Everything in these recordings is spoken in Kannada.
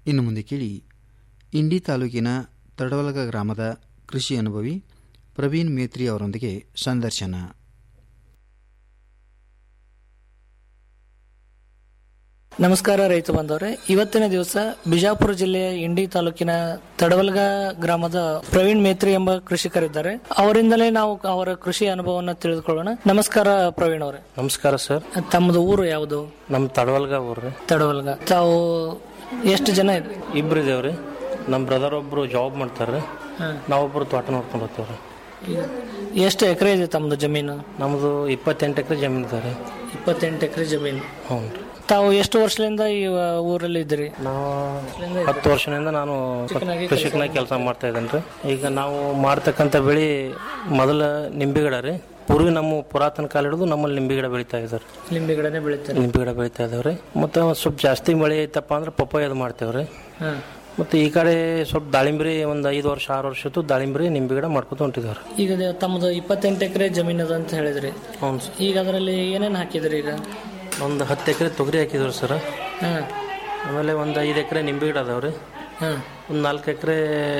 ಇನ್ನು ಮುಂದೆ ಕೇಳಿ ಇಂಡಿ ತಾಲೂಕಿನ ತಡವಲಗ ಗ್ರಾಮದ ಕೃಷಿ ಅನುಭವಿ ಪ್ರವೀಣ್ ಮೇತ್ರಿ ಅವರೊಂದಿಗೆ ಸಂದರ್ಶನ ನಮಸ್ಕಾರ ರೈತ ಬಂದವರೇ ಇವತ್ತಿನ ದಿವಸ ಬಿಜಾಪುರ ಜಿಲ್ಲೆಯ ಇಂಡಿ ತಾಲೂಕಿನ ತಡವಲ್ಗ ಗ್ರಾಮದ ಪ್ರವೀಣ್ ಮೇತ್ರಿ ಎಂಬ ಕೃಷಿಕರಿದ್ದಾರೆ ಅವರಿಂದಲೇ ನಾವು ಅವರ ಕೃಷಿ ಅನುಭವವನ್ನು ತಿಳಿದುಕೊಳ್ಳೋಣ ನಮಸ್ಕಾರ ಪ್ರವೀಣ್ ಅವರೇ ನಮಸ್ಕಾರ ಸರ್ ತಮ್ಮದು ಊರು ಯಾವುದು ನಮ್ಮ ತಡವಲ್ಗ ಊರ್ರಿ ತಡವಲ್ಗ ತಾವು ಎಷ್ಟು ಜನ ಇದ್ರಿ ಇಬ್ರು ಇದೇವ್ರಿ ನಮ್ಮ ಬ್ರದರ್ ಒಬ್ರು ಜಾಬ್ ಮಾಡ್ತಾರ್ರಿ ನಾವೊಬ್ರು ತೋಟ ನೋಡ್ಕೊಂಡು ಹೋಗ್ತೇವ್ರಿ ಎಷ್ಟು ಎಕರೆ ಇದೆ ತಮ್ಮದು ಜಮೀನು ನಮ್ಮದು ಇಪ್ಪತ್ತೆಂಟು ಎಕರೆ ಜಮೀನು ಇದ್ದಾರೆ ಇಪ್ಪತ್ತೆಂಟು ಎಕರೆ ಜಮೀನು ಹ್ಞೂ ರೀ ತಾವು ಎಷ್ಟು ವರ್ಷದಿಂದ ಈ ಊರಲ್ಲಿ ಇದ್ದೀರಿ ನಾವು ಹತ್ತು ವರ್ಷದಿಂದ ನಾನು ಕೃಷಿಕನಾಗಿ ಕೃಷಿಕನಾಗಿ ಕೆಲಸ ಮಾಡ್ತಾ ಇದ್ದೇನೆ ರೀ ಈಗ ನಾವು ಮಾಡ್ತಕ್ಕಂಥ ಬೆಳೆ ಮೊದಲ ನಿಂಬೆ ಗಿಡ ರೀ ಪೂರ್ವಿ ನಮ್ಮ ಪುರಾತನ ಕಾಲ ಹಿಡಿದು ನಮ್ಮಲ್ಲಿ ನಿಂಬೆ ಗಿಡ ಬೆಳೀತಾ ಇದ್ದಾರೆ ನಿಂಬೆ ಗಿಡನೇ ಬೆಳಿತಾರೆ ನಿಂಬೆ ಗಿಡ ಬೆಳೀತಾ ಇದಾವೆ ರೀ ಮತ್ತು ಒಂದ್ ಸ್ವಲ್ಪ ಜಾಸ್ತಿ ಮಳೆ ಐತಪ್ಪ ಅಂದ್ರೆ ಪಪ್ಪಾಯ ಅದು ಮಾಡ್ತೇವೆ ರೀ ಹಾಂ ಮತ್ತು ಈ ಕಡೆ ಸ್ವಲ್ಪ ದಾಳಿಂಬ್ರಿ ಒಂದು ಐದು ವರ್ಷ ಆರು ವರ್ಷ ಇತ್ತು ದಾಳಿಂಬ್ರಿ ನಿಂಬೆ ಗಿಡ ಮಾಡ್ಕೊತ ಹೊಂಟಿದ್ದಾರೆ ಈಗ ಇದು ತಮ್ಮದು ಇಪ್ಪತ್ತೆಂಟು ಎಕರೆ ಜಮೀನು ಅದ ಅಂತ ಹೇಳಿದ್ರಿ ಹ್ಞೂ ಸರ್ ಈಗ ಅದರಲ್ಲಿ ಏನೇನು ಹಾಕಿದ್ರಿ ಈಗ ಒಂದು ಹತ್ತು ಎಕರೆ ತೊಗರಿ ಹಾಕಿದ್ರು ಸರ್ ಹಾಂ ಆಮೇಲೆ ಒಂದು ಐದು ಎಕರೆ ನಿಂಬೆ ಗಿಡ ಅದಾವೆ ರೀ ಹಾಂ ಒಂದು ನಾಲ್ಕು ಎಕರೆ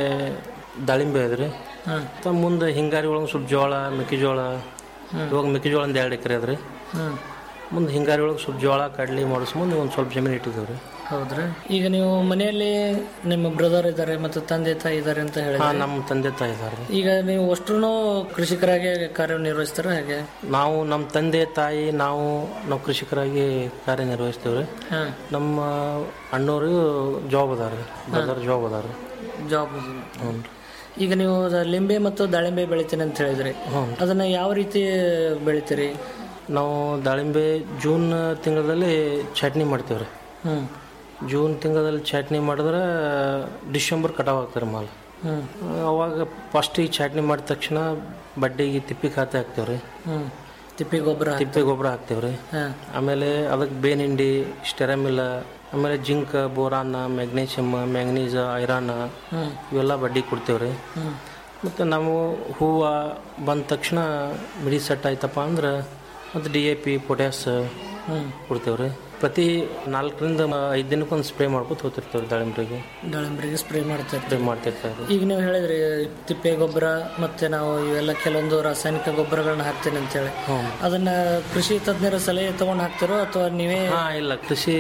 ದಾಳಿಂಬೆ ಅದ್ರಿ ಹಾಂ ಮತ್ತು ಮುಂದೆ ಹಿಂಗಾರಿ ಒಳಗೆ ಸ್ವಲ್ಪ ಜೋಳ ಮೆಕ್ಕೆಜೋಳ ಇವಾಗ ಮೆಕ್ಕೆಜೋಳ ಒಂದು ಎರಡು ಎಕರೆ ಅದ್ರಿ ಹಾಂ ಮುಂದೆ ಹಿಂಗಾರಿ ಒಳಗೆ ಸ್ವಲ್ಪ ಜೋಳ ಕಡ್ಲಿ ಮಾಡಿಸ್ಕೊಂಡು ಒಂದು ಸ್ವಲ್ಪ ಜಮೀನು ಇಟ್ಟಿದ್ದೇವೆ ರೀ ಹೌದ್ರಿ ಈಗ ನೀವು ಮನೆಯಲ್ಲಿ ನಿಮ್ಮ ಬ್ರದರ್ ಇದ್ದಾರೆ ಮತ್ತು ತಂದೆ ತಾಯಿ ಇದ್ದಾರೆ ಅಂತ ಹಾಂ ಹೇಳಿದ್ರೆ ನಮ್ಮ ತಂದೆ ತಾಯಿ ಇದ್ದಾರೆ ರೀ ಈಗ ನೀವು ಅಷ್ಟ್ರೂ ಕೃಷಿಕರಾಗಿ ಕಾರ್ಯನಿರ್ವಹಿಸ್ತಾರ ಹಾಗೆ ನಾವು ನಮ್ಮ ತಂದೆ ತಾಯಿ ನಾವು ನಾವು ಕೃಷಿಕರಾಗಿ ಕಾರ್ಯನಿರ್ವಹಿಸ್ತೇವೆ ರೀ ಹಾಂ ನಮ್ಮ ಅಣ್ಣವರು ಜಾಬ್ ಅದಾರ ಬ್ರದರ್ ಜಾಬ್ ಅದಾರ ಜಾಬ್ ಹ್ಞೂ ರೀ ಈಗ ನೀವು ದ- ಲಿಂಬೆ ಮತ್ತು ದಾಳಿಂಬೆ ಬೆಳಿತೀನಿ ಅಂತ ಹೇಳಿದ್ರಿ ಅದನ್ನ ಯಾವ ರೀತಿ ಬೆಳಿತೀರಿ ನಾವು ದಾಳಿಂಬೆ ಜೂನ್ ತಿಂಗಳಲ್ಲಿ ಚಟ್ನಿ ಮಾಡ್ತೇವೆ ರೀ ಹ್ಮ್ ಜೂನ್ ತಿಂಗಳಲ್ಲಿ ಚಟ್ನಿ ಮಾಡಿದ್ರೆ ಡಿಸೆಂಬರ್ ಕಟಾವ್ ಆಗ್ತಾರೆ ಮಾಲ್ ಹ್ಮ್ ಅವಾಗ ಫಸ್ಟ್ ಈ ಚಟ್ನಿ ಮಾಡಿದ ತಕ್ಷಣ ಬಡ್ಡಿಗೆ ತಿಪ್ಪಿ ಖಾತೆ ಹಾಕ್ತೇವೆ ರೀ ಹ್ಮ್ ತಿಪ್ಪಿ ಗೊಬ್ಬರ ತಿಪ್ಪೆ ಗೊಬ್ಬರ ಹಾಕ್ತೇವೆ ರೀ ಹಾಂ ಆಮೇಲೆ ಅದಕ್ಕೆ ಬೇನಿಂಡಿ ಸ್ಟೆರಮಿಲ್ಲ ಆಮೇಲೆ zinc boron magnesium manganese iron hmm ಇವೆಲ್ಲ ಬಡ್ಡಿ ಕೊಡ್ತೇವೆ ರೀ ಹ್ಮ್ ಮತ್ತು ನಾವು ಹೂವು ಬಂದ ತಕ್ಷಣ ಮಿಡಿ ಸೆಟ್ ಆಯ್ತಪ್ಪ ಅಂದ್ರೆ ಮತ್ತು D A P potash hmm ಕೊಡ್ತೇವೆ ರೀ ಪ್ರತಿ ನಾಲ್ಕರಿಂದ ಐದು ದಿನಕ್ಕೊಂದು ಸ್ಪ್ರೇ ಮಾಡ್ಕೊತ ಹೋಗ್ತಿರ್ತೇವೆ ರೀ ದಾಳಿಂಬ್ರಿಗೆ ದಾಳಿಂಬರಿಗೆ ಸ್ಪ್ರೇ ಮಾಡ್ತಾರೆ ಸ್ಪ್ರೇ ಮಾಡ್ತಿರ್ತಾರೆ ಈಗ ನೀವು ಹೇಳಿದ್ರಿ ತಿಪ್ಪೆ ಗೊಬ್ಬರ ಮತ್ತೆ ನಾವು ಇವೆಲ್ಲ ಕೆಲವೊಂದು ರಾಸಾಯನಿಕ ಗೊಬ್ಬರಗಳನ್ನ ಹಾಕ್ತೇನೆ ಅಂತೇಳಿ ಅದನ್ನ ಕೃಷಿ ತಜ್ಞರ ಸಲಹೆ ತಗೊಂಡು ಹಾಕ್ತಿರೋ ಅಥವಾ ನೀವೇ ಹಾಂ ಇಲ್ಲ ಕೃಷಿ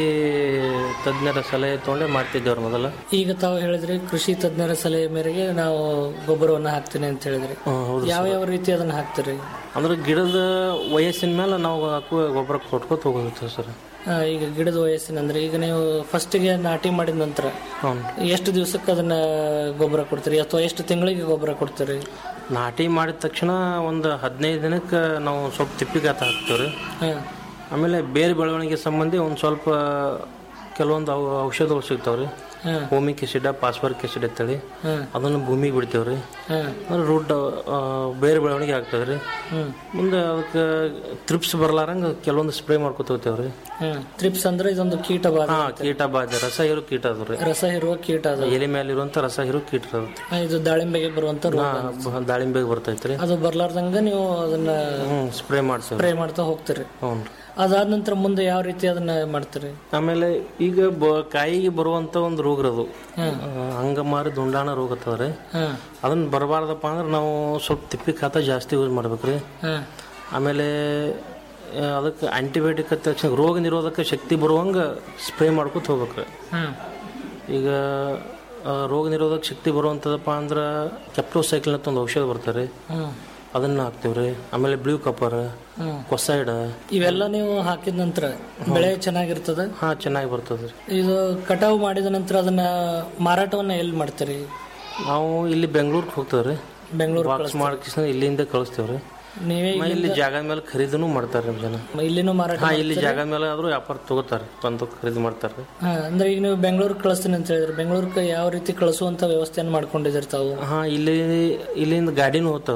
ತಜ್ಞರ ಸಲಹೆ ತೊಗೊಂಡೇ ಮಾಡ್ತಿದ್ದೇವ್ರಿ ಮೊದಲು ಈಗ ತಾವು ಹೇಳಿದ್ರಿ ಕೃಷಿ ತಜ್ಞರ ಸಲಹೆ ಮೇರೆಗೆ ನಾವು ಗೊಬ್ಬರವನ್ನ ಹಾಕ್ತೇನೆ ಅಂತ ಹೇಳಿದ್ರಿ ಹ್ಮ್, ಹೌದು ಯಾವ ಯಾವ ರೀತಿ ಅದನ್ನ ಹಾಕ್ತೀರಿ ಅಂದ್ರೆ ಗಿಡದ ವಯಸ್ಸಿನ ಮೇಲೆ ನಾವು ಹಾಕುವ ಗೊಬ್ಬರ ಕೊಟ್ಕೊತ ಹೋಗುತ್ತೆ ಸರ್ ಆ, ಈಗ ಗಿಡದ ವಯಸ್ಸಿನ ಅಂದ್ರೆ ಈಗ ನೀವು ಫಸ್ಟಿಗೆ ನಾಟಿ ಮಾಡಿದ ನಂತರ ಹ್ಞೂ ಎಷ್ಟು ದಿವಸಕ್ಕೆ ಅದನ್ನ ಗೊಬ್ಬರ ಕೊಡ್ತೀರಿ ಅಥವಾ ಎಷ್ಟು ತಿಂಗಳಿಗೆ ಗೊಬ್ಬರ ಕೊಡ್ತೀರಿ ನಾಟಿ ಮಾಡಿದ ತಕ್ಷಣ ಒಂದು ಹದಿನೈದು ದಿನಕ್ಕೆ ನಾವು ಸ್ವಲ್ಪ ತಿಪ್ಪಿಗಾತ ಹಾಕ್ತೇವೆ ರೀ ಹಾಂ ಆಮೇಲೆ ಬೇರೆ ಬೆಳವಣಿಗೆ ಸಂಬಂಧಿ ಒಂದು ಸ್ವಲ್ಪ ಕೆಲವೊಂದು ಔ- ಔಷಧಗಳು ಸಿಗ್ತಾವೆ ರೀ ಹಾಂ ಹೋಮಿಕ್ ಎಸಿಡ ಪಾಸ್ಫರಿಕ್ ಎಸಿಡ್ ಅಂತೇಳಿ ಹಾಂ ಅದನ್ನು ಭೂಮಿಗೆ ಬಿಡ್ತೇವೆ ರೀ ಹಾಂ ಅಂದ್ರೆ ರೂಟ್ ಆ, ಬೇರೆ ಬೆಳವಣಿಗೆ ಆಗ್ತದೆ ರೀ ಹ್ಮ್ ಮುಂದೆ ಅದಕ್ಕೆ ತ್ರಿಪ್ಸ್ ಬರಲಾರಂಗೆ ಕೆಲವೊಂದು ಸ್ಪ್ರೇ ಮಾಡ್ಕೊತ ಹೋಗ್ತೇವೆ ರೀ ಹ್ಮ್ ತ್ರಿಪ್ಸ್ ಅಂದ್ರೆ ಇದೊಂದು ಕೀಟ ಬಾಧ ಹಾಂ ಕೀಟ ಬಾಧೆ ರಸ ಹೀರೋ ಕೀಟ ಅದು ರೀ ರಸ ಇರುವ ಕೀಟ ಅದು ಎಲೆ ಮೇಲೆ ಇರುವಂಥ ರಸ ಹೀರೋ ಕೀಟ ಅದು ಆ, ಇದು ದಾಳಿಂಬೆಗೆ ಬರುವಂತ ರೋಗ ಹಾ, ಬ- ದಾಳಿಂಬೆಗೆ ಬರ್ತೈತೆ ರೀ ಅದು ಬರ್ಲಾರ್ದಂಗ ನೀವು ಅದನ್ನ ಹ್ಞೂ ಸ್ಪ್ರೇ ಮಾಡ್ತೇವೆ ಸ್ಪ್ರೇ ಮಾಡ್ತಾ ಹೋಗ್ತೀರಿ ಹ್ಞೂ ಅದಾದ ನಂತರ ಮುಂದೆ ಯಾವ ರೀತಿ ಅದನ್ನ ಮಾಡ್ತೀರಿ ಆಮೇಲೆ ಈಗ ಬ ಕಾಯಿಗೆ ಬರುವಂಥ ಒಂದು ರೋಗ ರೀ ಅದು ಹ್ಮ್. ಆ, ಅಂಗಮಾರಿ ದುಂಡಾಣ ರೋಗ ಅಂತದ ರೀ ಹ್ಮ್ ಅದನ್ನ ಬರಬಾರ್ದಪ್ಪ ಅಂದ್ರೆ ನಾವು ಸ್ವಲ್ಪ ತಿಪ್ಪಿ ಖಾತ ಜಾಸ್ತಿ ಯೂಸ್ ಮಾಡ್ಬೇಕು ರೀ ಹ್ಮ್ ಆಮೇಲೆ ಆ, ಅದಕ್ಕೆ ಆಂಟಿಬಯೋಟಿಕ್ ಹತ್ತ ತಕ್ಷಣ ರೋಗ ನಿರೋಧಕ ಶಕ್ತಿ ಬರುವಂಗೆ ಸ್ಪ್ರೇ ಮಾಡ್ಕೊತ ಹೋಗ್ಬೇಕು ರೀ ಹ್ಮ್ ಈಗ ಆ, ರೋಗ ನಿರೋಧಕ ಶಕ್ತಿ ಬರುವಂಥದ್ದಪ್ಪ ಅಂದ್ರೆ ಕೆಪ್ಟೋಸೈಕ್ಲಿನ್ ಅಂತ ಒಂದು ಔಷಧ ಬರ್ತಾರೆ ಹ್ಮ್ ಅದನ್ನ ಹಾಕ್ತೀವಿ ರೀ ಆಮೇಲೆ ಬ್ಲೂ ಕಪ್ಪರ್ ಹ್ಮ್ ಕೊಸೈಡ್ ಇವೆಲ್ಲ ನೀವು ಹಾಕಿದ ನಂತರ ಬೆಳೆ ಚೆನ್ನಾಗಿರ್ತದ ಹಾಂ ಚೆನ್ನಾಗಿ ಬರ್ತದೆ ರೀ ಇದು ಕಟಾವು ಮಾಡಿದ ನಂತರ ಅದನ್ನ ಮಾರಾಟವನ್ನ ಎಲ್ಲಿ ಮಾಡ್ತೀರಿ ನಾವು ಇಲ್ಲಿ ಬೆಂಗಳೂರಿಗೆ ಹೋಗ್ತೇವೆ ರೀ ಬೆಂಗಳೂರು ಬಾಕ್ಸ್ ಮಾಡ್ಕಿಸ್ ಇಲ್ಲಿಂದ ಕಳಿಸ್ತೇವೆ ರೀ ನೀವೇ ಆಮೇಲೆ ಇಲ್ಲಿ ಜಾಗ ಮೇಲೆ ಖರೀದಿನೂ ಮಾಡ್ತಾರೆ ನಮ್ಮ ಜನ ಇಲ್ಲಿನೂ ಮಾರಾಟ ಹಾಂ ಇಲ್ಲಿ ಜಾಗ ಮೇಲೆ ಆದರೂ ವ್ಯಾಪಾರ ತಗೋತಾರೆ ಬಂದು ಖರೀದಿ ಮಾಡ್ತಾರೆ ಹಾ, ಅಂದ್ರೆ ಈಗ ನೀವು ಬೆಂಗಳೂರಿಗೆ ಕಳಿಸ್ತೀನಿ ಅಂತ ಹೇಳಿದ್ರೆ ಬೆಂಗಳೂರಿಗೆ ಯಾವ ರೀತಿ ಕಳಿಸುವಂತ ವ್ಯವಸ್ಥೆಯನ್ನು ಮಾಡ್ಕೊಂಡಿದ್ದೀರಿ ತಾವು ಹಾಂ ಇಲ್ಲಿ ಇಲ್ಲಿಂದ ಗಾಡಿನೂ ಹೋಗ್ತಾವ್ರಿ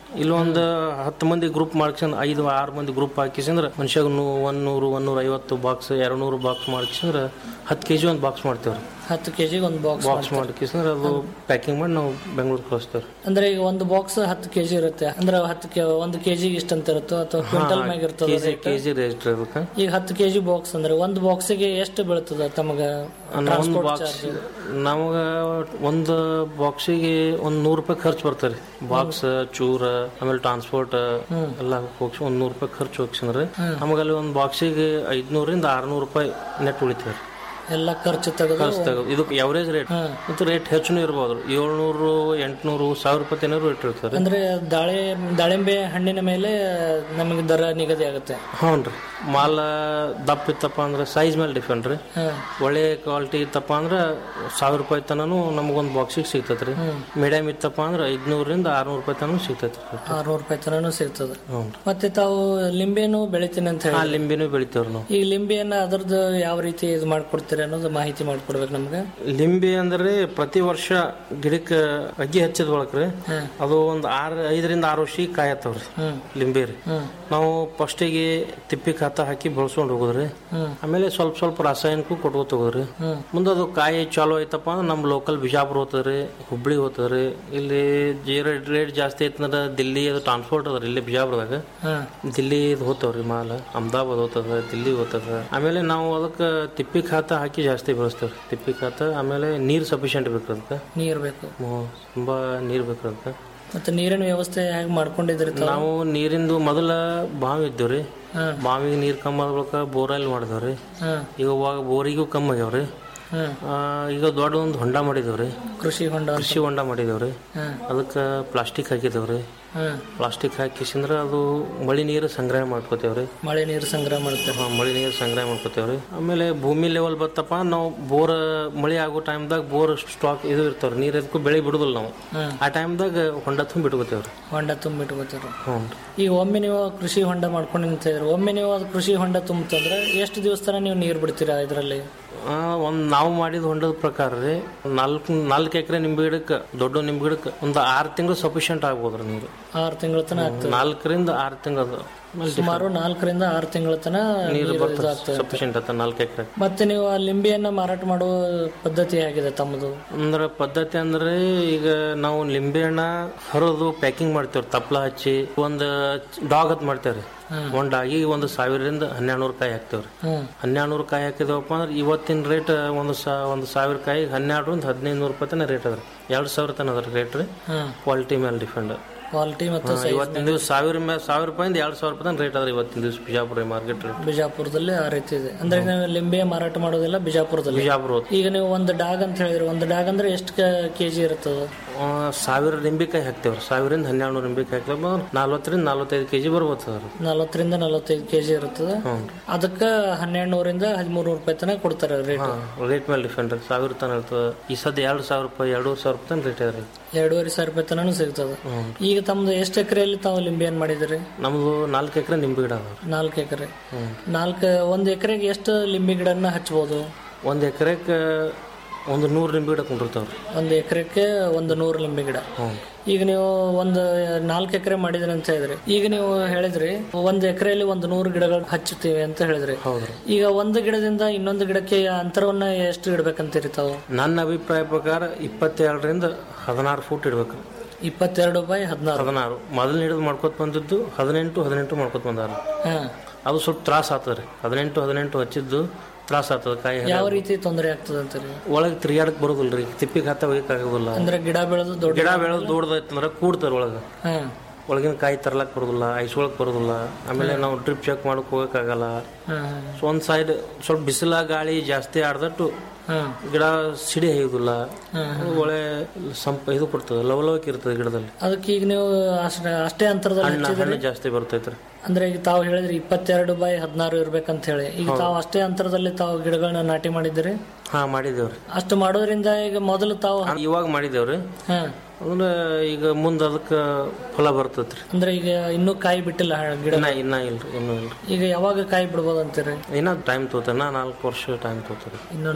ಇಲ್ಲೊಂದು ಹತ್ತು ಮಂದಿ ಗ್ರೂಪ್ ಮಾಡ್ಕೊಂಡು ಐದು ಆರು ಮಂದಿ ಗ್ರೂಪ್ ಹಾಕಿಸಂದ್ರೆ ಮನುಷ್ಯಾಗ ನೂ ಒಂದು ನೂರು ಒಂದೂರ ಐವತ್ತು ಬಾಕ್ಸ್ ಎರಡು ನೂರು ಬಾಕ್ಸ್ ಮಾಡ್ಕಿಸಂದ್ರೆ ಹತ್ತು ಕೆ ಜಿ ಒಂದು ಬಾಕ್ಸ್ ಮಾಡ್ತೇವ್ರಿ ಹತ್ತು ಕೆಜಿಗೆ ಒಂದು ಬಾಕ್ಸ್ ಬಾಕ್ಸ್ ಮಾಡ್ಕಿಸಂದ್ರೆ ಅದು ಪ್ಯಾಕಿಂಗ್ ಮಾಡಿ ನಾವು ಬೆಂಗಳೂರು ಕಳಿಸ್ತೇವೆ ಅಂದ್ರೆ ಈಗ ಒಂದು ಬಾಕ್ಸ್ ಹತ್ತು ಕೆಜಿ ಇರುತ್ತೆ ಅಂದ್ರೆ ಹತ್ತು ಕೆ ಒಂದು ಕೆಜಿಗೆ ಇಷ್ಟ ಅಂತ ಇರುತ್ತೋ ಅಥವಾ ಕ್ವಿಂಟಲ್ ಮ್ಯಾಗ ಇರ್ತದೆ ಕೆಜಿ ಕೆಜಿ ರೇಟ್ ಅದಕ್ಕೆ ಈಗ ಹತ್ತು ಕೆಜಿ ಬಾಕ್ಸ್ ಅಂದ್ರೆ ಒಂದು ಬಾಕ್ಸಿಗೆ ಎಷ್ಟು ಬೀಳ್ತದ ತಮಗ ಒಂದು ಟ್ರಾನ್ಸ್ಪೋರ್ಟ್ ಬಾಕ್ಸ್ ಚಾರ್ಜ್ ನಮಗ ಒಂದು ಬಾಕ್ಸಿಗೆ ಒಂದು ನೂರು ರೂಪಾಯಿ ಖರ್ಚು ಬರ್ತಾರೆ ಬಾಕ್ಸ್ ಚೂರ ಆಮೇಲೆ ಟ್ರಾನ್ಸ್ಪೋರ್ಟ್ ಎಲ್ಲ ಹೋಗ್ಸಿ ಒಂದು ನೂರು ರೂಪಾಯಿ ಖರ್ಚು ಹೋಗ್ಸಂದ್ರೆ ನಮಗಲ್ಲಿ ಒಂದು ಬಾಕ್ಸಿಗೆ ಐದ್ನೂರಿಂದ ಆರ್ನೂರು ರೂಪಾಯಿ ನೆಟ್ ಉಳಿತಾರೆ ಎಲ್ಲ ಖರ್ಚು ತೆಗೆದು ಖರ್ಚು ತೆಗೆದು ಇದಕ್ಕೆ ಎವರೇಜ್ ರೇಟ್ ಮತ್ತು ರೇಟ್ ಹೆಚ್ಚು ಇರ್ಬೋದು ಏಳ್ನೂರು ಎಂಟ್ನೂರು ಸಾವಿರ ರೂಪಾಯಿ ತನಕ ರೇಟ್ ಇರ್ತಾರೆ ಅಂದ್ರೆ ದಾಳಿ ದಾಳಿಂಬೆ ಹಣ್ಣಿನ ಮೇಲೆ ನಮಗೆ ದರ ನಿಗದಿ ಆಗುತ್ತೆ ಹ್ಞೂ ರೀ ಮಾಲ ದಪ್ಪ ಇತ್ತಪ್ಪ ಅಂದ್ರೆ ಸೈಜ್ ಮೇಲೆ ಡಿಫೆಂಟ್ ರೀ ಹಾ. ಒಳ್ಳೆ ಕ್ವಾಲಿಟಿ ಇತ್ತಪ್ಪ ಅಂದ್ರೆ ಸಾವಿರ ರೂಪಾಯಿ ತನೂ ನಮಗೊಂದು ಬಾಕ್ಸಿಗೆ ಸಿಗ್ತೈತೆ ರೀ ಮೀಡಿಯಮ್ ಇತ್ತಪ್ಪ ಅಂದ್ರೆ ಐದ್ನೂರಿಂದ ಆರ್ನೂರು ರೂಪಾಯಿ ತನೂ ಸಿಗ್ತೈತೆ ರೀ ಆರ್ನೂರು ರೂಪಾಯಿ ತನೂ ಸಿಗ್ತದೆ ಹ್ಞೂ ಮತ್ತೆ ತಾವು ಲಿಂಬೆನು ಬೆಳಿತೀನಿ ಅಂತ ಆ ಹೇಳಿ ಲಿಂಬೆನೂ ಬೆಳಿತೇವ್ರಿ ನಾವು ಈಗ ಲಿಂಬೆಯನ್ನ ಅದರದ್ದು ಯಾವ ರೀತಿ ಇದು ಮಾಡ್ಕೊಡ್ತೀರಿ ಅನ್ನೋದು ಮಾಹಿತಿ ಮಾಡ್ಕೊಡ್ಬೇಕು ನಮ್ಗೆ ಲಿಂಬೆ ಅಂದ್ರೆ ಪ್ರತಿ ವರ್ಷ ಗಿಡಕ್ಕೆ ಅಗ್ಗಿ ಹಚ್ಚಿದ ಬಳಕ್ರಿ ಅದು ಒಂದು ಆರು ಐದರಿಂದ ಆರು ವರ್ಷಕ್ಕೆ ಕಾಯಿ ಹತ್ತವ್ರಿ ಲಿಂಬೆ ರೀ ನಾವು ಫಸ್ಟಿಗೆ ತಿಪ್ಪಿ ಖಾತ ಹಾಕಿ ಬೆಳ್ಸ್ಕೊಂಡು ಹೋಗೋದ್ರಿ ಆಮೇಲೆ ಸ್ವಲ್ಪ ಸ್ವಲ್ಪ ರಾಸಾಯನಿಕ ಕೊಟ್ಕೋತ ಹೋಗೋದ್ರಿ ಮುಂದೆ ಅದು ಕಾಯಿ ಚಾಲು ಐತಪ್ಪ ಅಂದ್ರೆ ನಮ್ಮ ಲೋಕಲ್ ಬಿಜಾಪುರ ಹೋಗ್ತದ್ರಿ ಹುಬ್ಳಿ ಹೋಗ್ತದ್ರಿ ಇಲ್ಲಿ ಜೀರ ರೇಟ್ ಜಾಸ್ತಿ ಐತಂದ್ರೆ ದಿಲ್ಲಿ ಅದು ಟ್ರಾನ್ಸ್ಪೋರ್ಟ್ ಅದ ಇಲ್ಲಿ ಬಿಜಾಪುರದಾಗ ದಿಲ್ಲಿ ಹೋಗ್ತಾವ್ರಿ ಮಾಲ್ ಅಹಮದಾಬಾದ್ ಹೋಗ್ತದ ದಿಲ್ಲಿ ಹೋಗ್ತದ ಆಮೇಲೆ ನಾವು ಅದಕ್ಕೆ ತಿಪ್ಪಿ ಖಾತ ಹಾಕಿ ಜಾಸ್ತಿ ಬೆಳೆಸ್ತೇವೆ ತಿಪ್ಪಿ ಖಾತ ಆಮೇಲೆ ನೀರು ಸಫಿಷಿಯಂಟ್ ಬೇಕು ಅದಕ್ಕೆ ನೀರ್ ಬೇಕು ಹ್ಮ್, ತುಂಬಾ ನೀರು ಬೇಕು ಅದಕ್ಕೆ ಮತ್ತೆ ನೀರಿನ ವ್ಯವಸ್ಥೆ ಹೇಗೆ ಮಾಡ್ಕೊಂಡಿದ್ರಿ ತಾವು ನಾವು ನೀರಿಂದು ಮೊದಲ ಬಾವಿ ಇದ್ದೇವ್ರಿ ಬಾವಿಗೆ ನೀರು ಕಮ್ಮಿ ಆದ ಬಳಿಕ ಬೋರ್ವೆಲ್ ಮಾಡಿದೇವ್ರಿ ಹಾ ಈಗ ಅವಾಗ ಬೋರಿಗೂ ಕಮ್ಮಿ ಆಗ್ಯಾವ್ರಿ ಹಾ ಆ, ಈಗ ದೊಡ್ಡ ಒಂದು ಹೊಂಡ ಮಾಡಿದೇವ್ರಿ ಕೃಷಿ ಹೊಂಡ ಕೃಷಿ ಹೊಂಡ ಮಾಡಿದೇವ್ರಿ ಹಾ ಅದಕ್ಕೆ ಪ್ಲಾಸ್ಟಿಕ್ ಹಾಕಿದೇವ್ರಿ ಹಾ ಪ್ಲಾಸ್ಟಿಕ್ ಹಾಕಿಸಿಂದ್ರ ಅದು ಮಳಿ ನೀರು ಸಂಗ್ರಹ ಮಾಡ್ಕೋತೇವ್ರಿ ಮಳೆ ನೀರು ಸಂಗ್ರಹ ಮಾಡ್ತಾರೆ ಹಾ, ಮಳಿ ನೀರು ಸಂಗ್ರಹ ಮಾಡ್ಕೋತೇವ್ರಿ ಆಮೇಲೆ ಭೂಮಿ ಲೆವೆಲ್ ಬತ್ತಪ್ಪ ನಾವು ಬೋರ್ ಮಳಿ ಆಗೋ ಟೈಮ್ದಾಗ ಬೋರ್ ಸ್ಟಾಕ್ ಇದು ಇರ್ತಾವ್ರಿ ನೀರ್ ಅದಕ್ಕೂ ಬೆಳೆ ಬಿಡುದಿಲ್ಲ ನಾವು ಹ್ಮ್. ಆ ಟೈಮ್ದಾಗ ಹೊಂಡ ತುಂಬ ಬಿಟ್ಕೋತೇವ್ರಿ ಹೊಂಡ ತುಂಬಿಟ್ಕೋತಾರೆ ಹ್ಞೂ ಈಗ ಒಮ್ಮೆ ನೀವು ಕೃಷಿ ಹೊಂಡ ಮಾಡ್ಕೊಂಡು ನಿಂತಿದ್ರಿ ಒಮ್ಮೆ ನೀವು ಅದು ಕೃಷಿ ಹೊಂಡ ತುಂಬತಂದ್ರೆ ಎಷ್ಟು ದಿವಸ ತನಕ ನೀವು ನೀರು ಬಿಡ್ತೀರಾ ಇದರಲ್ಲಿ ಒಂದು ನಾವು ಮಾಡಿದ ಹೊಂಡದ ಪ್ರಕಾರ ರೀ ನಾಲ್ಕು ನಾಲ್ಕು ಎಕರೆ ನಿಂಬೆ ಗಿಡಕ್ಕೆ ದೊಡ್ಡ ನಿಂಬೆ ಗಿಡಕ್ಕೆ ಒಂದು ಆರು ತಿಂಗಳು ಸಫಿಷಿಯಂಟ್ ಆಗ್ಬೋದ್ರಿ ನೀರು ಆರು ತಿಂಗಳ ತನಕ ಆಗ್ತದೆ ನಾಲ್ಕರಿಂದ ಆರು ತಿಂಗಳು ಸುಮಾರು ನಾಲ್ಕರಿಂದ ಆರು ತಿಂಗಳ ತನಕ ನೀರು ನೀರು ಬರ್ತದೆ ಇದಾಗ್ತದೆ ಸಫಿಷಿಯಂಟ್ ಆತ ನಾಲ್ಕು ಎಕರೆ ಮತ್ತೆ ನೀವು ಆ ಲಿಂಬೆಯನ್ನ ಮಾರಾಟ ಮಾಡುವ ಪದ್ಧತಿ ಹೇಗಿದೆ ತಮ್ಮದು ಅಂದ್ರೆ ಪದ್ಧತಿ ಅಂದ್ರೆ ಈಗ ನಾವು ಲಿಂಬೆ ಹಣ್ಣ ಹರಿದು ಪ್ಯಾಕಿಂಗ್ ಮಾಡ್ತೇವ್ರಿ ತಪ್ಲ ಹಚ್ಚಿ ಒಂದು ಡಾಗ್ ಹತ್ ಮಾಡ್ತೇವ್ರಿ ಒಂದ್ ಡಾಗಿ ಒಂದು ಸಾವಿರದಿಂದ ಹನ್ನೆರಡು ನೂರು ಕಾಯಿ ಹಾಕ್ತೇವ್ರಿ ಹ್ಮ್ ಹನ್ನೆರಡು ನೂರು ಕಾಯಿ ಹಾಕಿದವಪ್ಪ ಅಂದ್ರೆ ಇವತ್ತಿನ ರೇಟ್ ಒಂದು ಸಾ ಒಂದು ಸಾವಿರ ಕಾಯಿ ಹನ್ನೆರಡರಿಂದ ಹದಿನೈದು ನೂರು ರೂಪಾಯಿ ತನಕ ರೇಟ್ ಅದ್ರಿ ಎರಡು ಸಾವಿರ ತನಕ ಅದ್ರ ರೇಟ್ ರೀ ಹ್ಮ್ ಕ್ವಾಲಿಟಿ ಮೇಲೆ ಡಿಪೆಂಡ್ ಕ್ವಾಲಿಟಿ ಮತ್ತು ಇವತ್ತಿನ ದಿವಸ ಸಾವಿರ ಮೇಲೆ ಸಾವಿರ ರೂಪಾಯಿಂದ ಎರಡು ಸಾವಿರ ರೂಪಾಯಿ ರೇಟ್ ಅದ್ರಿ ಇವತ್ತಿನ ದಿವಸ ಬಿಜಾಪುರ ಮಾರ್ಕೆಟ್ ರೇಟ್ ಬಿಜಾಪುರದಲ್ಲಿ ಆ ರೀತಿ ಇದೆ ಅಂದ್ರೆ ನೀವು ಲಿಂಬೆ ಮಾರಾಟ ಮಾಡೋದಿಲ್ಲ ಬಿಜಾಪುರದಲ್ಲಿ ಬಿಜಾಪುರ ಹೋತ್- ಈಗ ನೀವು ಒಂದು ಡಾಗ್ ಅಂತ ಹೇಳಿದ್ರಿ ಒಂದು ಡಾಗ್ ಅಂದ್ರೆ ಎಷ್ಟು ಕೆಜಿ ಇರ್ತದೆ ಆ, ಸಾವಿರ ನಿಂಬೆಕಾಯಿ ಹಾಕ್ತೇವ್ರಿ ಸಾವಿರದಿಂದ ಹನ್ನೆರಡು ನೂರು ನಿಂಬೆಕಾಯಿ ಹಾಕ್ತೇವೆ ನಾಲ್ವತ್ತರಿಂದ ನಲ್ವತ್ತೈದು ಕೆಜಿ ಬರ್ಬೋದು ಸರ್ ನಲವತ್ತರಿಂದ ನಲವತ್ತೈದು ಕೆಜಿ ಇರ್ತದೆ ಅದಕ್ಕೆ ಹನ್ನೆರಡು ನೂರಿಂದ ಹದಿಮೂರು ನೂರು ರೂಪಾಯಿ ತನಕ ಕೊಡ್ತಾರೆ ರೇಟ್ ರೇಟ್ ಮೇಲೆ ಡಿಫೆಂಡ್ ರೀ ಸಾವಿರ ತನ ಇರ್ತದೆ ಈ ಸದ್ಯ ಎರಡು ಸಾವಿರ ರೂಪಾಯಿ ಎರಡೂವರೆ ಸಾವಿರ ರೂಪಾಯಿ ರೇಟ್ ಅದ ರೀ ಎರಡೂವರೆ ಸಾವಿರ ರೂಪಾಯಿ ತನಕ ಸಿಗ್ತದೆ ಈಗ ತಮ್ದು ಎಷ್ಟು ಎಕರೆಯಲ್ಲಿ ತಾವು ಲಿಂಬೆಯನ್ನು ಮಾಡಿದಿರಿ ನಮ್ದು ನಾಲ್ಕು ಎಕರೆ ನಿಂಬೆ ಗಿಡ ಅದಾವ ನಾಲ್ಕು ಎಕರೆ ನಾಲ್ಕು ಒಂದು ಎಕರೆಗೆ ಎಷ್ಟು ಲಿಂಬೆ ಗಿಡನ ಹಚ್ಬೋದು ಒಂದು ಎಕರೆಗೆ ಒಂದು ನೂರು ನಿಂಬೆ ಗಿಡ ಕುಂಡಿರ್ತಾವ್ರಿ ಒಂದು ಎಕರೆಕ್ಕೆ ಒಂದು ನೂರು ಲಿಂಬೆ ಗಿಡ ಈಗ ನೀವು ಒಂದು ನಾಲ್ಕು ಎಕರೆ ಮಾಡಿದ್ರಿ ಅಂತ ಹೇಳಿದ್ರಿ ಈಗ ನೀವು ಹೇಳಿದ್ರಿ ಒಂದು ಎಕರೆಯಲ್ಲಿ ಒಂದು ನೂರು ಗಿಡಗಳು ಹಚ್ಚುತ್ತೀವಿ ಅಂತ ಹೇಳಿದ್ರಿ ಈಗ ಒಂದು ಗಿಡದಿಂದ ಇನ್ನೊಂದು ಗಿಡಕ್ಕೆ ಅಂತರವನ್ನ ಎಷ್ಟು ಇಡ್ಬೇಕಂತೀರಿ ತಾವು ನನ್ನ ಅಭಿಪ್ರಾಯ ಪ್ರಕಾರ ಇಪ್ಪತ್ತೆರಡರಿಂದ ಹದಿನಾರು ಫೂಟ್ ಇಡ್ಬೇಕು ಇಪ್ಪತ್ತೆರಡು ಬೈ ಹದಿನಾರು ಹದಿನಾರು ಮೊದಲು ಹಿಡಿದು ಮಾಡ್ಕೊತ ಬಂದಿದ್ದು ಹದಿನೆಂಟು ಹದಿನೆಂಟು ಮಾಡ್ಕೊತ ಬಂದಾರ ಹಾ ಅದು ಸ್ವಲ್ಪ ತ್ರಾಸ ಆಗ್ತದೆ ಹದಿನೆಂಟು ಹದಿನೆಂಟು ಹಚ್ಚಿದ್ದು ತ್ರಾಸ ಆಗ್ತದೆ ಕಾಯಿ ಯಾವ ರೀತಿ ತೊಂದರೆ ಆಗ್ತದೆ ಅಂತೀರಿ ಒಳಗೆ ತಿರುಗಾಡಕ್ ಬರೋದಿಲ್ರಿ ತಿಪ್ಪಿಗೆ ಹತ್ತ ಹೋಗಕ್ಕಾಗೋದಿಲ್ಲ ಅಂದ್ರೆ ಗಿಡ ಬೆಳೆದು ದೊಡ್ಡ ಗಿಡ ಬೆಳೆದು ದೊಡ್ಡದೈತಂದ್ರೆ ಕೂಡ್ತಾರ ಒಳಗೆ ಹಾ ಒಳಗಿನ ಕಾಯಿ ತರ್ಲಕ್ ಬರೋದಿಲ್ಲ ಐಸ್ಕೊಳಕ್ ಬರೋದಿಲ್ಲ ಆಮೇಲೆ ನಾವು ಡ್ರಿಪ್ ಚೆಕ್ ಮಾಡಕ್ ಹೋಗಕ್ಕಾಗಲ್ಲ ಹಾ ಸೊ ಒಂದ್ ಸೈಡ್ ಸ್ವಲ್ಪ ಬಿಸಿಲ ಗಾಳಿ ಜಾಸ್ತಿ ಆಡ್ದಟ್ಟು ಹಾ ಗಿಡ ಸಿಡಿ ಹೇಗುದಿಲ್ಲ ಒಳ್ಳೆ ಸಂಪ ಇದು ಕೊಡ್ತದೆ ಲವಲವಿಕೆ ಇರ್ತದೆ ಗಿಡದಲ್ಲಿ ಅದಕ್ಕೆ ಈಗ ನೀವು ಅಷ್ಟೇ ಅಷ್ಟೇ ಅಂತರದಲ್ಲಿ ಹಣ್ಣು ಹಚ್ಚಿದ್ರಿ ಹಣ್ಣು ಜಾಸ್ತಿ ಬರ್ತೈತ್ರಿ ಅಂದ್ರೆ ಈಗ ತಾವು ಹೇಳಿದ್ರಿ ಇಪ್ಪತ್ತೆರಡು ಬೈ ಹದಿನಾರು ಇರ್ಬೇಕಂತ ಹೇಳಿ ಈಗ ತಾವು ಅಷ್ಟೇ ಅಂತರದಲ್ಲಿ ತಾವು ಗಿಡಗಳನ್ನ ನಾಟಿ ಮಾಡಿದಿರಿ ಹಾ ಮಾಡಿದೇವ್ರಿ ಅಷ್ಟು ಮಾಡೋದ್ರಿಂದ ಈಗ ಮೊದಲು ತಾವು ಇವಾಗ ಮಾಡಿದೇವ್ರಿ ಹಾ ಅಂದ್ರೆ ಈಗ ಮುಂದೆ ಅದಕ್ಕೆ ಫಲ ಬರ್ತೈತ್ರಿ ಅಂದ್ರೆ ಈಗ ಇನ್ನೂ ಕಾಯಿ ಬಿಟ್ಟಿಲ್ಲ ಹ- ಗಿಡ ಇನ್ನ ಇನ್ನ ಇಲ್ರಿ ಇನ್ನೂ ಇಲ್ರಿ ಈಗ ಯಾವಾಗ ಕಾಯಿ ಬಿಡ್ಬೋದು ಅಂತೀರಿ ಇನ್ನ ಟೈಮ್ ತೋತಾರ ನಾ ನಾಲ್ಕು ವರ್ಷ ಟೈಮ್ ತೋತಾರ ಇನ್ನು ಇವಾಗ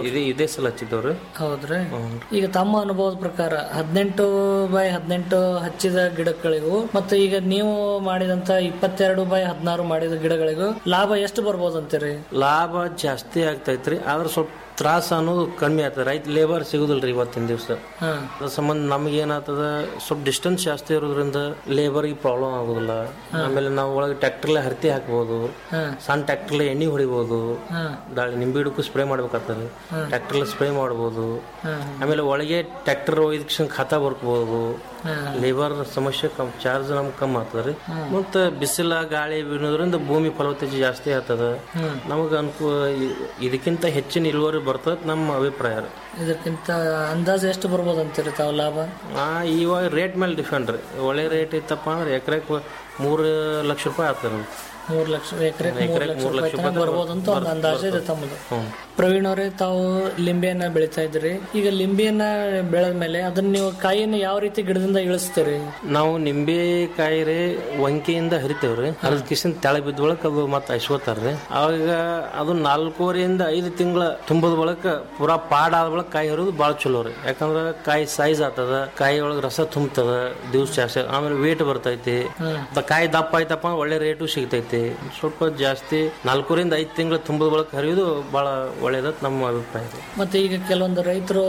ಇದೇ ಇದೇ ಸಲ ಹಚ್ಚಿದ್ದವ್ರು ಹೌದ್ರಿ ಈಗ ತಮ್ಮ ಅನುಭವದ ಪ್ರಕಾರ ಹದಿನೆಂಟು ಬೈ ಹದಿನೆಂಟು ಹಚ್ಚಿದ ಗಿಡಗಳಿಗೂ ಮತ್ತು ಈಗ ನೀವು ಮಾಡಿದಂತ ಇಪ್ಪತ್ತೆರಡು ಬೈ ಹದಿನಾರು ಮಾಡಿದ ಗಿಡಗಳಿಗೂ ಲಾಭ ಎಷ್ಟು ಬರ್ಬೋದು ಅಂತೀರಿ ಲಾಭ ಜಾಸ್ತಿ ಆಗ್ತೈತ್ರಿ ಆದ್ರೆ ಸ್ವಲ್ಪ ತ್ರಾಸ ಅನ್ನೋದು ಕಮ್ಮಿ ಆಗ್ತದೆ ರೈತ ಲೇಬರ್ ಸಿಗುದಿಲ್ರಿ ಇವತ್ತಿನ ದಿವಸ ಹಾ ಅದ್ರ ಸಂಬಂಧ ನಮ್ಗೆ ಏನಾಗ್ತದ ಸ್ವಲ್ಪ ಡಿಸ್ಟೆನ್ಸ್ ಜಾಸ್ತಿ ಇರೋದ್ರಿಂದ ಲೇಬರ್ಗೆ ಪ್ರಾಬ್ಲಮ್ ಆಗೋದಿಲ್ಲ ಆಮೇಲೆ ನಾವು ಒಳಗೆ ಟ್ರ್ಯಾಕ್ಟರ್ಲೆ ಹರ್ತಿ ಹಾಕ್ಬೋದು ಹಾ ಸಣ್ಣ ಟ್ರ್ಯಾಕ್ಟರ್ಲೆ ಎಣ್ಣೆ ಹೊಡಿಬೋದು ಹಾ ದಾಳಿ ನಿಂಬೆ ಗಿಡಕ್ಕೂ ಸ್ಪ್ರೇ ಮಾಡ್ಬೇಕಾಗ್ತದೆ ಟ್ರ್ಯಾಕ್ಟರ್ಲೆ ಸ್ಪ್ರೇ ಮಾಡ್ಬೋದು ಹಾ ಆಮೇಲೆ ಒಳಗೆ ಟ್ರ್ಯಾಕ್ಟರ್ ಒಯ್ದಕ್ಷಣ ಖಾತಾ ಬರ್ಬೋದು ಹಾ ಲೇಬರ್ ಸಮಸ್ಯೆ ಕಮ್ ಚಾರ್ಜ್ ನಮ್ಗೆ ಕಮ್ಮಿ ಆಗ್ತದ್ರಿ ಮತ್ತು ಬಿಸಿಲ ಗಾಳಿ ಬೀಳೋದ್ರಿಂದ ಭೂಮಿ ಫಲವತ್ತತೆ ಜಾಸ್ತಿ ಆಗ್ತದ ನಮಗೆ ಅನುಕೂಲ ಇದಕ್ಕಿಂತ ಹೆಚ್ಚಿನ ಇಳುವರಿ ಬರ್ತದ ನಮ್ಮ ಅಭಿಪ್ರಾಯ ರೀ ಇದಕ್ಕಿಂತ ಅಂದಾಜು ಎಷ್ಟು ಬರ್ಬೋದು ಅಂತೀರಿ ತಾವು ಲಾಭ ಆ, ಇವಾಗ ರೇಟ್ ಮೇಲೆ ಡಿಫೆಂಡ್ ರೀ ಒಳ್ಳೆ ರೇಟ್ ಇತ್ತಪ್ಪ ಅಂದ್ರೆ ಎಕರೆಗೆ ಮೂರು ಲಕ್ಷ ರೂಪಾಯಿ ಆಗ್ತದೆ ಮೂರ್ ಲಕ್ಷ ಎಕರೆ ಮೂರ್ ಲಕ್ಷ ರೂಪಾಯಿ ತನಕ ಬರ್ಬೋದು ಅಂತ ಒಂದು ಅಂದಾಜು ಇದೆ ತಮ್ಮದು ಹ್ಞೂ ಪ್ರವೀಣ್ ಅವರೇ ತಾವು ಲಿಂಬೆಯನ್ನ ಬೆಳಿತಾ ಇದ್ರಿ ಈಗ ಲಿಂಬೆಯನ್ನ ಬೆಳೆದ ಮೇಲೆ ಅದನ್ನ ನೀವು ಕಾಯಿಯನ್ನ ಯಾವ ರೀತಿ ಗಿಡದಿಂದ ಇಳಿಸ್ತೀರಿ ನಾವು ನಿಂಬೆಕಾಯಿ ರೀ ವಂಕೆಯಿಂದ ಹರಿತೇವ್ರಿ ಅದ್ರ ಕಿಸಿನ ತೆಳ ಬಿದ್ದ ಬಳಕ ಅದು ಮತ್ತೆ ಐಸ್ಕೋತಾರ್ರಿ ಅವಾಗ ಅದು ನಾಲ್ಕೂವರೆಯಿಂದ ಐದು ತಿಂಗಳ ತುಂಬದ ಬಳಕ ಪೂರಾ ಪಾಡ್ ಆದ ಬಳಕ ಕಾಯಿ ಹರಿಯೋದು ಭಾಳ ಚಲೋ ರೀ ಯಾಕಂದ್ರ ಕಾಯಿ ಸೈಜ್ ಆಗ್ತದ ಕಾಯಿ ಒಳಗೆ ರಸ ತುಂಬತದ ದಿವ್ಸ ಜಾಸ್ತಿ ಆಮೇಲೆ ವೇಟ್ ಬರ್ತೈತಿ ದ- ಕಾಯಿ ದಪ್ಪ ಆಯ್ತಪ್ಪ ಅಂದ್ರೆ ಒಳ್ಳೆ ರೇಟು ಸಿಗ್ತೈತಿ ಸ್ವಲ್ಪ ಜಾಸ್ತಿ ನಾಲ್ಕೂರಿಂದ ಐದು ತಿಂಗಳ ತುಂಬದ ಬಳಕ ಹರಿಯೋದು ಭಾಳ ಒಳ್ಳೇದತ್ ನಮ್ಮ ಅಭಿಪ್ರಾಯ ರೀ ಮತ್ತೆ ಈಗ ಕೆಲವೊಂದು ರೈತರು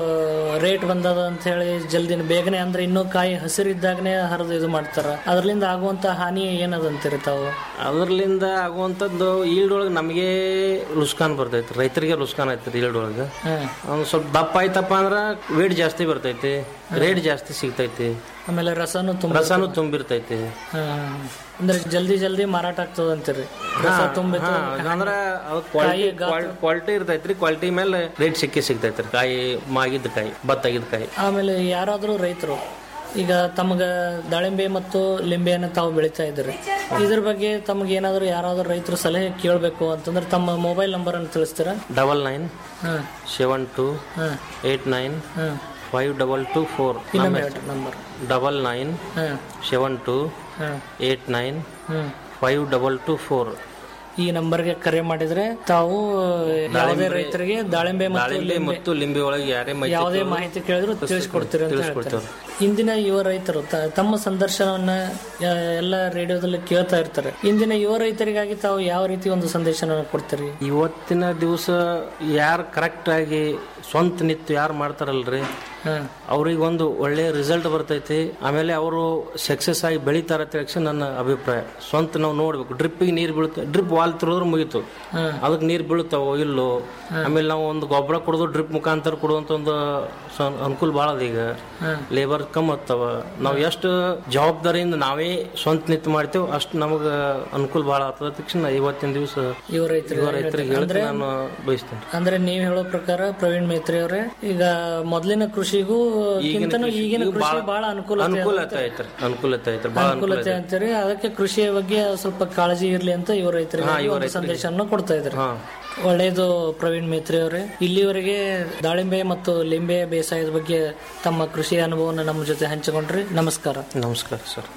ರೇಟ್ ಬಂದದ ಅಂತ ಹೇಳಿ ಜಲ್ದಿನ ಬೇಗನೆ ಅಂದ್ರೆ ಇನ್ನೂ ಕಾಯಿ ಹಸಿರಿದ್ದಾಗನೇ ಹರಿದು ಇದು ಮಾಡ್ತಾರ ಅದರಿಂದ ಆಗುವಂತ ಹಾನಿ ಏನದಂತೀರಿ ತಾವು ಅದರ್ಲಿಂದ ಆಗುವಂಥದ್ದು ಈಲ್ಡ್ ಒಳಗೆ ನಮಗೆ ಲುಸ್ಕಾನ್ ಬರ್ತೈತಿ ರೈತರಿಗೆ ಲುಸ್ಕಾನ್ ಆಯ್ತದೆ ಈಲ್ಡ್ ಒಳಗೆ ಹ್ಮ್ ಅವ್ನು ಸ್ವಲ್ಪ ದಪ್ಪ ಆಯ್ತಪ್ಪ ಅಂದ್ರೆ ವೇಟ್ ಜಾಸ್ತಿ ಬರ್ತೈತಿ ರೇಟ್ ಜಾಸ್ತಿ ಸಿಗ್ತೈತಿ ಆಮೇಲೆ ರಸನು ತುಂಬ ರಸನೂ ತುಂಬಿರ್ತೈತಿ ಅಂದ್ರೆ ಜಲ್ದಿ ಜಲ್ದಿ ಮಾರಾಟ ಆಗ್ತದ ಅಂತೀರಿ ರಸ ತುಂಬಿತು ಹಾ, ಅಂದ್ರೆ ಅದು ಕ್ವಾಲಿಟಿ ಕ್ವಾಲಿಟಿ ಇರ್ತೈತ್ರಿ ಕ್ವಾಲಿಟಿ ಮೇಲೆ ರೇಟ್ ಸಿಕ್ಕಿ ಸಿಗ್ತೈತ್ರಿ ಕಾಯಿ ಮಾಗಿದ್ದ ಕಾಯಿ ಭತ್ತಾಗಿದ್ದ ಕಾಯಿ ಆಮೇಲೆ ಯಾರಾದರೂ ರೈತರು ಈಗ ತಮಗ ದಾಳಿಂಬೆ ಮತ್ತು ಲಿಂಬೆಯನ್ನು ತಾವು ಬೆಳಿತಾ ಇದ್ದೀರಿ ಇದ್ರ ಬಗ್ಗೆ ತಮಗೆ ಏನಾದರೂ ಯಾರಾದರೂ ರೈತರು ಸಲಹೆ ಕೇಳಬೇಕು ಅಂತಂದ್ರೆ ತಮ್ಮ ಮೊಬೈಲ್ ನಂಬರ್ ಅನ್ನು ತಿಳಿಸ್ತೀರಾ ಡಬಲ್ ನೈನ್ ಹಾಂ ಸೆವೆನ್ ಟು ಹಾಂ ಏಟ್ ನೈನ್ ಹಾಂ ಫೈವ್ ಡಬಲ್ ಟು ಫೋರ್ ಇನ್ನೊಮ್ಮೆ ಹೇಳ್ರಿ ನಂಬರ್ ಡಬಲ್ ನೈನ್ ಹಾಂ ಸೆವೆನ್ ಟು ಹಾಂ ಏಟ್ ನೈನ್ ಹ್ಞೂ ಫೈವ್ ಡಬಲ್ ಟು ಫೋರ್ ಈ ನಂಬರ್ಗೆ ಕರೆ ಮಾಡಿದ್ರೆ ತಾವು ಯಾವುದೇ ರೈತರಿಗೆ ದಾಳಿಂಬೆ ಮತ್ತು ದಾಳಿಂಬೆ ಮತ್ತು ಲಿಂಬೆ ಒಳಗೆ ಯಾರೇ ಮೈ ಯಾವುದೇ ಮಾಹಿತಿ ಕೇಳಿದ್ರು ತಿಳಿಸ್ಕೊಡ್ತೀರಿ ಅಂತ ಹೇಳ್ತಾರೆ ಇಂದಿನ ಯುವ ರೈತರು ತ- ತಮ್ಮ ಸಂದರ್ಶನವನ್ನ ಆ, ಎಲ್ಲ ರೇಡಿಯೋದಲ್ಲಿ ಕೇಳ್ತಾ ಇರ್ತಾರೆ ಇಂದಿನ ಯುವ ರೈತರಿಗಾಗಿ ತಾವು ಯಾವ ರೀತಿ ಒಂದು ಸಂದೇಶನ ಕೊಡ್ತೀರಿ ಇವತ್ತಿನ ದಿವಸ ಯಾರು ಕರೆಕ್ಟ್ ಆಗಿ ಸ್ವಂತ ನಿಂತು ಯಾರು ಮಾಡ್ತಾರಲ್ರಿ ಹ್ಮ್ ಅವ್ರಿಗೆ ಒಂದು ಒಳ್ಳೆ ರಿಸಲ್ಟ್ ಬರ್ತೈತಿ ಆಮೇಲೆ ಅವರು ಸಕ್ಸಸ್ ಆಗಿ ಬೆಳಿತಾರ ಅಂತ ಹೇಳಿ ನನ್ನ ಅಭಿಪ್ರಾಯ ಸ್ವಂತ ನಾವು ನೋಡ್ಬೇಕು ಡ್ರಿಪ್ಪಿಗೆ ನೀರು ಬೀಳುತ್ತೆ ಡ್ರಿಪ್ ವಾಲ್ ತಿರೋದ್ರೆ ಮುಗೀತು ಹ್ಮ್. ಅದಕ್ಕೆ ನೀರು ಬೀಳುತ್ತಾವೋ ಇಲ್ಲೋ ಆಮೇಲೆ ನಾವು ಒಂದು ಗೊಬ್ಬರ ಕೊಡೋದು ಡ್ರಿಪ್ ಮುಖಾಂತರ ಕೊಡುವಂತ ಒಂದು ಸ- ಅನುಕೂಲ ಭಾಳ ಅದ ಈಗ ಲೇಬರ್ ಕಮ್ಮಿ ಆಗ್ತಾವ ನಾವು ಎಷ್ಟು ಜವಾಬ್ದಾರಿಯಿಂದ ನಾವೇ ಸ್ವಂತ ನಿಂತು ಮಾಡ್ತೇವೆ ಅಷ್ಟು ನಮಗೆ ಅನುಕೂಲ ಭಾಳ ಆಗ್ತದ ತಕ್ಷಣ ಇವತ್ತಿನ ದಿವಸ ಯುವ ರೈತರು ಯುವ ರೈತರಿಗೆ ಹೇಳಕ್ಕೆ ನಾನು ಬಯಸ್ತೇನೆ ಅಂದ್ರೆ ನೀವ್ ಹೇಳೋ ಪ್ರಕಾರ ಪ್ರವೀಣ್ ಮೇತ್ರಿ ಅವರೇ ಈಗ ಮೊದಲಿನ ಕೃಷಿಗೂ ಕಿಂತನೂ ಈಗಿನ ಕೃಷಿ ಬಹಳ ಅನುಕೂಲ ಅನುಕೂಲತೆ ಐತ್ರಿ ಅನುಕೂಲತೆ ಐತ್ರಿ ಭಾಳ ಅನುಕೂಲತೆ ಅಂತೀರಿ ಅದಕ್ಕೆ ಕೃಷಿಯ ಬಗ್ಗೆ ಸ್ವಲ್ಪ ಕಾಳಜಿ ಇರ್ಲಿ ಅಂತ ಯುವ ರೈತರಿಗೆ ಒಂದು ಸಂದೇಶವನ್ನು ಕೊಡ್ತಾ ಇದ್ದಾರೆ ಹಾ ಒಳ್ಳೆಯದು ಪ್ರವೀಣ್ ಮೇತ್ರಿ ಅವರೇ ಇಲ್ಲಿವರೆಗೆ ದಾಳಿಂಬೆ ಮತ್ತು ಲಿಂಬೆ ಬೇಸಾಯದ ಬಗ್ಗೆ ತಮ್ಮ ಕೃಷಿ ಅನುಭವವನ್ನು ನಮ್ಮ ಜೊತೆ ಹಂಚಿಕೊಂಡ್ರಿ ನಮಸ್ಕಾರ ನಮಸ್ಕಾರ ಸರ್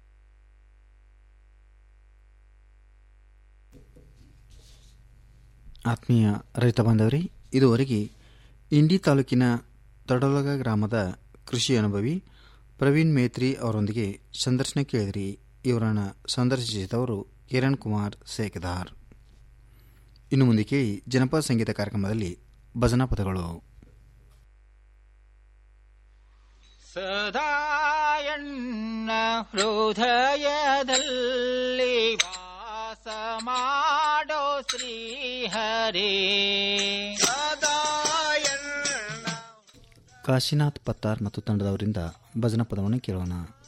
ಆತ್ಮೀಯ ರೈತ ಬಾಂಧವರಿ ಇದುವರೆಗೆ ಇಂಡಿ ತಾಲೂಕಿನ ತಡಲಗ ಗ್ರಾಮದ ಕೃಷಿ ಅನುಭವಿ ಪ್ರವೀಣ್ ಮೇತ್ರಿ ಅವರೊಂದಿಗೆ ಸಂದರ್ಶನ ಕೇಳಿದ್ರಿ ಇವರನ್ನು ಸಂದರ್ಶಿಸಿದವರು ಕಿರಣ್ ಕುಮಾರ್ ಸೇಕದಾರ್ ಇನ್ನು ಮುಂದೆ ಕೇಳಿ ಜನಪದ ಸಂಗೀತ ಕಾರ್ಯಕ್ರಮದಲ್ಲಿ ಭಜನಾ ಪದಗಳು ಸದಾಯಣ್ಣ ಹೃದಯದಲ್ಲಿ ವಾಸ ಮಾಡೋ ಶ್ರೀಹರಿ ಸದಾಯಣ್ಣ ಕಾಶಿನಾಥ್ ಪತ್ತಾರ್ ಮತ್ತು ತಂಡದವರಿಂದ ಭಜನಾ ಪದವನ್ನು ಕೇಳೋಣ